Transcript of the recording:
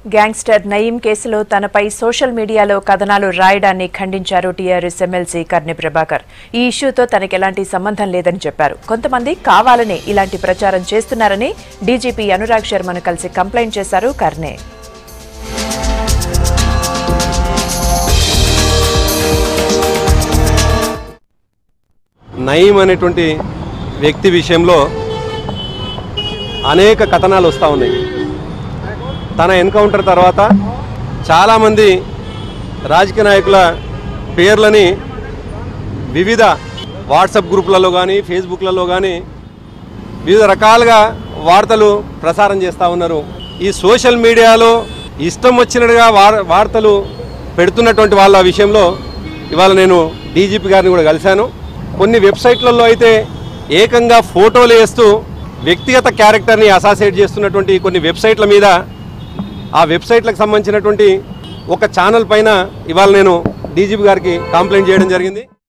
gangster Nayeem కేసులో తనపై social మీడియాలో కథనాలు రాయడాన్ని ఖండించారు టీఆర్ఎస్ ఎమ్మెల్సీ కర్నె ప్రభాకర్ ఈ ఇష్యూతో తనకు ఎలాంటి సంబంధం లేదని చెప్పారు కొంతమంది కావాలనే ఇలాంటి ప్రచారం చేస్తున్నారని డీజీపీ అనురాగ్ శర్మను కలిసి కంప్లైంట్ చేశారు కర్నె నయీం అనేటువంటి వ్యక్తి విషయంలో అనేక కథనాలు వస్తూ ఉన్నాయి తన ఎన్కౌంటర్ తర్వాత చాలామంది రాజకీయ నాయకుల పేర్లని వివిధ వాట్సాప్ గ్రూపులలో కానీ ఫేస్బుక్లలో కానీ వివిధ రకాలుగా వార్తలు ప్రసారం చేస్తూ ఉన్నారు ఈ సోషల్ మీడియాలో ఇష్టం వచ్చినట్టుగా వార్ వార్తలు పెడుతున్నటువంటి వాళ్ళ విషయంలో ఇవాళ నేను డీజీపీ గారిని కూడా కలిశాను కొన్ని వెబ్సైట్లలో అయితే ఏకంగా ఫోటోలు వేస్తూ వ్యక్తిగత క్యారెక్టర్ని అసాసియేట్ చేస్తున్నటువంటి కొన్ని వెబ్సైట్ల మీద ఆ వెబ్సైట్లకు సంబంధించినటువంటి ఒక ఛానల్ పైన ఇవాళ నేను డీజీపీ గారికి కంప్లైంట్ చేయడం జరిగింది